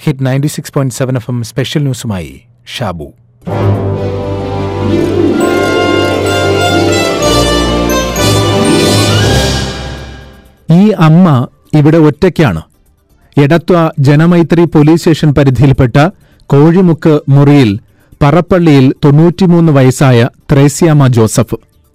hit ninety six point seven F M special ന്യൂസുമായി ഷാബു ഈ അമ്മ ഇവിടെ ഒറ്റയ്ക്കാണ് എടത്വ ജനമൈത്രി പോലീസ് സ്റ്റേഷൻ പരിധിയിൽപ്പെട്ട കോഴിമുക്ക് മുറിയിൽ പറപ്പള്ളിയിൽ തൊണ്ണൂറ്റിമൂന്ന് വയസ്സായ ത്രേസ്യാമ്മ ജോസഫ്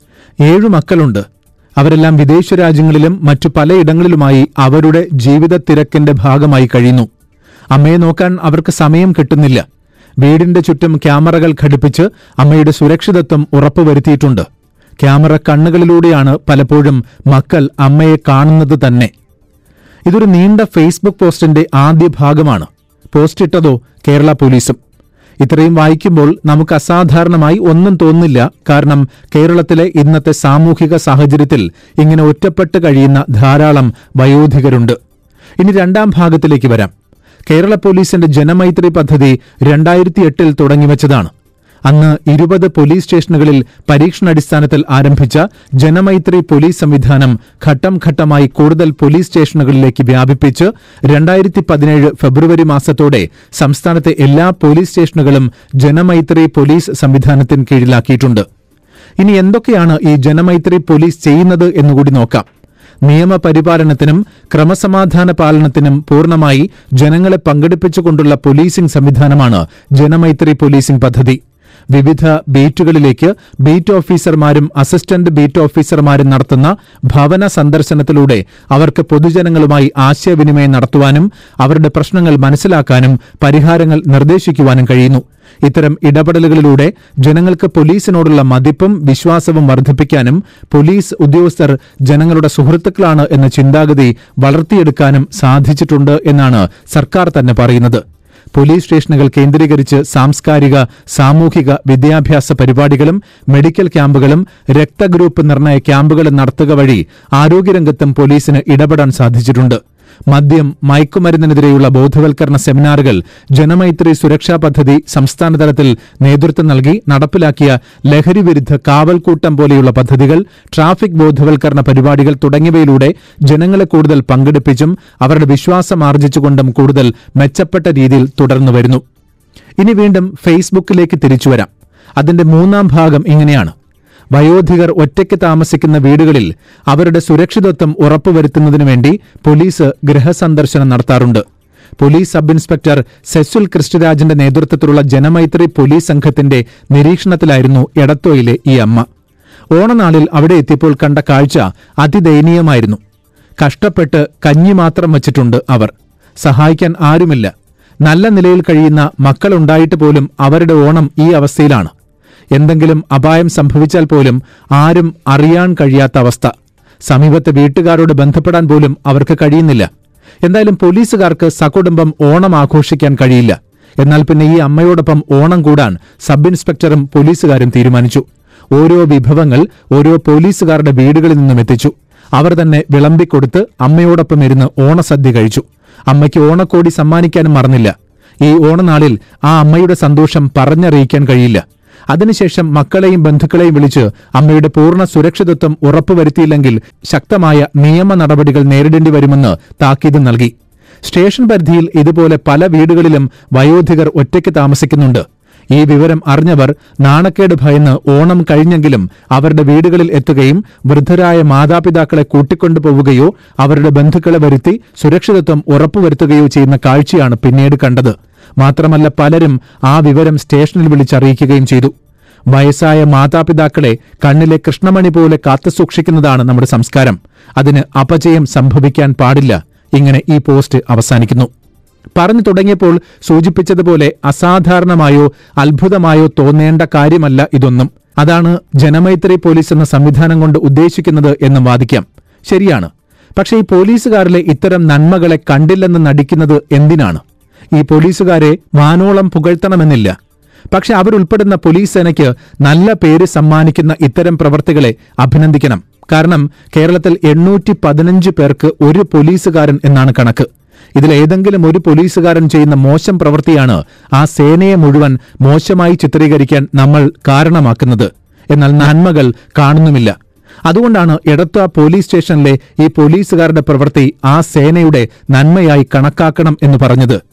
ഏഴു മക്കളുണ്ട് അവരെല്ലാം വിദേശ രാജ്യങ്ങളിലും മറ്റു പലയിടങ്ങളിലുമായി അവരുടെ ജീവിത തിരക്കിന്റെ ഭാഗമായി കഴിയുന്നു അമ്മയെ നോക്കാൻ അവർക്ക് സമയം കിട്ടുന്നില്ല വീടിന്റെ ചുറ്റും ക്യാമറകൾ ഘടിപ്പിച്ച് അമ്മയുടെ സുരക്ഷിതത്വം ഉറപ്പുവരുത്തിയിട്ടുണ്ട് ക്യാമറ കണ്ണുകളിലൂടെയാണ് പലപ്പോഴും മക്കൾ അമ്മയെ കാണുന്നത് തന്നെ ഇതൊരു നീണ്ട ഫേസ്ബുക്ക് പോസ്റ്റിന്റെ ആദ്യ ഭാഗമാണ് പോസ്റ്റ് ഇട്ടതോ കേരള പോലീസും ഇത്രയും വായിക്കുമ്പോൾ നമുക്ക് അസാധാരണമായി ഒന്നും തോന്നില്ല കാരണം കേരളത്തിലെ ഇന്നത്തെ സാമൂഹിക സാഹചര്യത്തിൽ ഇങ്ങനെ ഒറ്റപ്പെട്ട് കഴിയുന്ന ധാരാളം വയോധികരുണ്ട് ഇനി രണ്ടാം ഭാഗത്തിലേക്ക് വരാം കേരള പോലീസിന്റെ ജനമൈത്രി പദ്ധതി രണ്ടായിരത്തി എട്ടിൽ തുടങ്ങിവച്ചതാണ് അന്ന് ഇരുപത് പോലീസ് സ്റ്റേഷനുകളിൽ പരീക്ഷണാടിസ്ഥാനത്തിൽ ആരംഭിച്ച ജനമൈത്രി പോലീസ് സംവിധാനം ഘട്ടം ഘട്ടമായി കൂടുതൽ പോലീസ് സ്റ്റേഷനുകളിലേക്ക് വ്യാപിപ്പിച്ച് രണ്ടായിരത്തി പതിനേഴ് ഫെബ്രുവരി മാസത്തോടെ സംസ്ഥാനത്തെ എല്ലാ പോലീസ് സ്റ്റേഷനുകളും ജനമൈത്രി പോലീസ് സംവിധാനത്തിന് കീഴിലാക്കിയിട്ടുണ്ട് ഇനി എന്തൊക്കെയാണ് ഈ ജനമൈത്രി പോലീസ് ചെയ്യുന്നത് എന്നുകൂടി നോക്കാം നിയമപരിപാലനത്തിനും ക്രമസമാധാന പാലനത്തിനും പൂർണ്ണമായി ജനങ്ങളെ പങ്കെടുപ്പിച്ചുകൊണ്ടുള്ള പോലീസിംഗ് സംവിധാനമാണ് ജനമൈത്രി പോലീസിംഗ് പദ്ധതി വിവിധ ബീറ്റുകളിലേക്ക് ബീറ്റ് ഓഫീസർമാരും അസിസ്റ്റന്റ് ബീറ്റ് ഓഫീസർമാരും നടത്തുന്ന ഭവന സന്ദർശനത്തിലൂടെ അവർക്ക് പൊതുജനങ്ങളുമായി ആശയവിനിമയം നടത്തുവാനും അവരുടെ പ്രശ്നങ്ങൾ മനസ്സിലാക്കാനും പരിഹാരങ്ങൾ നിർദ്ദേശിക്കുവാനും കഴിയുന്നു ഇത്തരം ഇടപെടലുകളിലൂടെ ജനങ്ങൾക്ക് പോലീസിനോടുള്ള മതിപ്പും വിശ്വാസവും വർദ്ധിപ്പിക്കാനും പോലീസ് ഉദ്യോഗസ്ഥർ ജനങ്ങളുടെ സുഹൃത്തുക്കളാണ് എന്ന ചിന്താഗതി വളർത്തിയെടുക്കാനും സാധിച്ചിട്ടുണ്ട് എന്നാണ് സർക്കാർ തന്നെ പറയുന്നത് പോലീസ് സ്റ്റേഷനുകൾ കേന്ദ്രീകരിച്ച് സാംസ്കാരിക സാമൂഹിക വിദ്യാഭ്യാസ പരിപാടികളും മെഡിക്കൽ ക്യാമ്പുകളും രക്തഗ്രൂപ്പ് നിർണയ ക്യാമ്പുകളും നടത്തുക വഴി ആരോഗ്യരംഗത്തും പോലീസിന് ഇടപെടാൻ സാധിച്ചിട്ടുണ്ട് മദ്യം മയക്കുമരുന്നിനെതിരെയുള്ള ബോധവൽക്കരണ സെമിനാറുകൾ ജനമൈത്രി സുരക്ഷാ പദ്ധതി സംസ്ഥാനതലത്തിൽ നേതൃത്വം നൽകി നടപ്പിലാക്കിയ ലഹരി വിരുദ്ധ കാവൽക്കൂട്ടം പോലെയുള്ള പദ്ധതികൾ ട്രാഫിക് ബോധവൽക്കരണ പരിപാടികൾ തുടങ്ങിയവയിലൂടെ ജനങ്ങളെ കൂടുതൽ പങ്കെടുപ്പിച്ചും അവരുടെ വിശ്വാസം ആർജിച്ചുകൊണ്ടും കൂടുതൽ മെച്ചപ്പെട്ട രീതിയിൽ തുടർന്നു വരുന്നു ഇനി വീണ്ടും ഫേസ്ബുക്കിലേക്ക് തിരിച്ചുവരാം അതിന്റെ മൂന്നാം ഭാഗം ഇങ്ങനെയാണ് വയോധികർ ഒറ്റയ്ക്ക് താമസിക്കുന്ന വീടുകളിൽ അവരുടെ സുരക്ഷിതത്വം ഉറപ്പുവരുത്തുന്നതിനു വേണ്ടി പോലീസ് ഗൃഹസന്ദർശനം നടത്താറുണ്ട് പോലീസ് സബ് ഇൻസ്പെക്ടർ സെസുൽ ക്രിസ്തുരാജിന്റെ നേതൃത്വത്തിലുള്ള ജനമൈത്രി പോലീസ് സംഘത്തിന്റെ നിരീക്ഷണത്തിലായിരുന്നു എടത്തോയിലെ ഈ അമ്മ ഓണനാളിൽ അവിടെ എത്തിയപ്പോൾ കണ്ട കാഴ്ച അതിദയനീയമായിരുന്നു കഷ്ടപ്പെട്ട് കഞ്ഞി മാത്രം വച്ചിട്ടുണ്ട് അവർ സഹായിക്കാൻ ആരുമില്ല നല്ല നിലയിൽ കഴിയുന്ന മക്കളുണ്ടായിട്ട് പോലും അവരുടെ ഓണം ഈ അവസ്ഥയിലാണ് എന്തെങ്കിലും അപായം സംഭവിച്ചാൽ പോലും ആരും അറിയാൻ കഴിയാത്ത അവസ്ഥ സമീപത്തെ വീട്ടുകാരോട് ബന്ധപ്പെടാൻ പോലും അവർക്ക് കഴിയുന്നില്ല എന്തായാലും പോലീസുകാർക്ക് സകുടുംബം ഓണം ആഘോഷിക്കാൻ കഴിയില്ല എന്നാൽ പിന്നെ ഈ അമ്മയോടൊപ്പം ഓണം കൂടാൻ സബ് ഇൻസ്പെക്ടറും പോലീസുകാരും തീരുമാനിച്ചു ഓരോ വിഭവങ്ങൾ ഓരോ പോലീസുകാരുടെ വീടുകളിൽ നിന്നും എത്തിച്ചു അവർ തന്നെ വിളമ്പിക്കൊടുത്ത് അമ്മയോടൊപ്പം ഇരുന്ന് ഓണസദ്യ കഴിച്ചു അമ്മയ്ക്ക് ഓണക്കോടി സമ്മാനിക്കാനും മറന്നില്ല ഈ ഓണനാളിൽ ആ അമ്മയുടെ സന്തോഷം പറഞ്ഞറിയിക്കാൻ കഴിയില്ല അതിനുശേഷം മക്കളെയും ബന്ധുക്കളെയും വിളിച്ച് അമ്മയുടെ പൂർണ്ണ സുരക്ഷിതത്വം ഉറപ്പുവരുത്തിയില്ലെങ്കിൽ ശക്തമായ നിയമ നടപടികൾ നേരിടേണ്ടി വരുമെന്ന് താക്കീത് നൽകി സ്റ്റേഷൻ പരിധിയിൽ ഇതുപോലെ പല വീടുകളിലും വയോധികർ ഒറ്റയ്ക്ക് താമസിക്കുന്നുണ്ട് ഈ വിവരം അറിഞ്ഞവർ നാണക്കേട് ഭയന്ന് ഓണം കഴിഞ്ഞെങ്കിലും അവരുടെ വീടുകളിൽ എത്തുകയും വൃദ്ധരായ മാതാപിതാക്കളെ കൂട്ടിക്കൊണ്ടുപോവുകയോ അവരുടെ ബന്ധുക്കളെ വരുത്തി സുരക്ഷിതത്വം ഉറപ്പുവരുത്തുകയോ ചെയ്യുന്ന കാഴ്ചയാണ് പിന്നീട് കണ്ടത് മാത്രമല്ല പലരും ആ വിവരം സ്റ്റേഷനിൽ വിളിച്ചറിയിക്കുകയും ചെയ്തു വയസ്സായ മാതാപിതാക്കളെ കണ്ണിലെ കൃഷ്ണമണി പോലെ കാത്തുസൂക്ഷിക്കുന്നതാണ് നമ്മുടെ സംസ്കാരം അതിന് അപജയം സംഭവിക്കാൻ പാടില്ല ഇങ്ങനെ ഈ പോസ്റ്റ് അവസാനിക്കുന്നു പറഞ്ഞു തുടങ്ങിയപ്പോൾ സൂചിപ്പിച്ചതുപോലെ അസാധാരണമായോ അത്ഭുതമായോ തോന്നേണ്ട കാര്യമല്ല ഇതൊന്നും അതാണ് ജനമൈത്രി പോലീസ് എന്ന സംവിധാനം കൊണ്ട് ഉദ്ദേശിക്കുന്നത് എന്നും വാദിക്കാം ശരിയാണ് പക്ഷേ ഈ പോലീസുകാരിലെ ഇത്തരം നന്മകളെ കണ്ടില്ലെന്ന് നടിക്കുന്നത് എന്തിനാണ് ഈ പോലീസുകാരെ വാനോളം പുകഴ്ത്തണമെന്നില്ല പക്ഷെ അവരുൾപ്പെടുന്ന പോലീസ് സേനയ്ക്ക് നല്ല പേര് സമ്മാനിക്കുന്ന ഇത്തരം പ്രവർത്തികളെ അഭിനന്ദിക്കണം കാരണം കേരളത്തിൽ എണ്ണൂറ്റി പതിനഞ്ച് പേർക്ക് ഒരു പോലീസുകാരൻ എന്നാണ് കണക്ക് ഇതിലേതെങ്കിലും ഒരു പോലീസുകാരൻ ചെയ്യുന്ന മോശം പ്രവൃത്തിയാണ് ആ സേനയെ മുഴുവൻ മോശമായി ചിത്രീകരിക്കാൻ നമ്മൾ കാരണമാക്കുന്നത് എന്നാൽ നന്മകൾ കാണുന്നുമില്ല അതുകൊണ്ടാണ് എടത്വ പോലീസ് സ്റ്റേഷനിലെ ഈ പോലീസുകാരുടെ പ്രവൃത്തി ആ സേനയുടെ നന്മയായി കണക്കാക്കണം എന്ന് പറഞ്ഞത്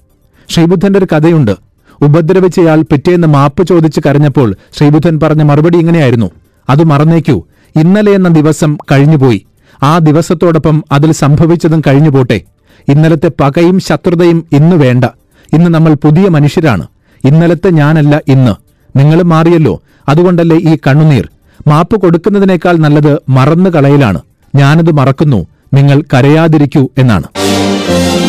ശ്രീബുദ്ധന്റെ ഒരു കഥയുണ്ട് ഉപദ്രവിച്ചയാൾ പിറ്റേന്ന് മാപ്പ് ചോദിച്ച് കരഞ്ഞപ്പോൾ ശ്രീബുദ്ധൻ പറഞ്ഞ മറുപടി ഇങ്ങനെയായിരുന്നു അത് മറന്നേക്കൂ ഇന്നലെ എന്ന ദിവസം കഴിഞ്ഞുപോയി ആ ദിവസത്തോടൊപ്പം അതിൽ സംഭവിച്ചതും കഴിഞ്ഞു പോട്ടെ ഇന്നലത്തെ പകയും ശത്രുതയും ഇന്ന് വേണ്ട ഇന്ന് നമ്മൾ പുതിയ മനുഷ്യരാണ് ഇന്നലത്തെ ഞാനല്ല ഇന്ന് നിങ്ങൾ മാറിയല്ലോ അതുകൊണ്ടല്ലേ ഈ കണ്ണുനീർ മാപ്പ് കൊടുക്കുന്നതിനേക്കാൾ നല്ലത് മറന്നു കളയലാണ് ഞാനത് മറക്കുന്നു നിങ്ങൾ കരയാതിരിക്കൂ എന്നാണ്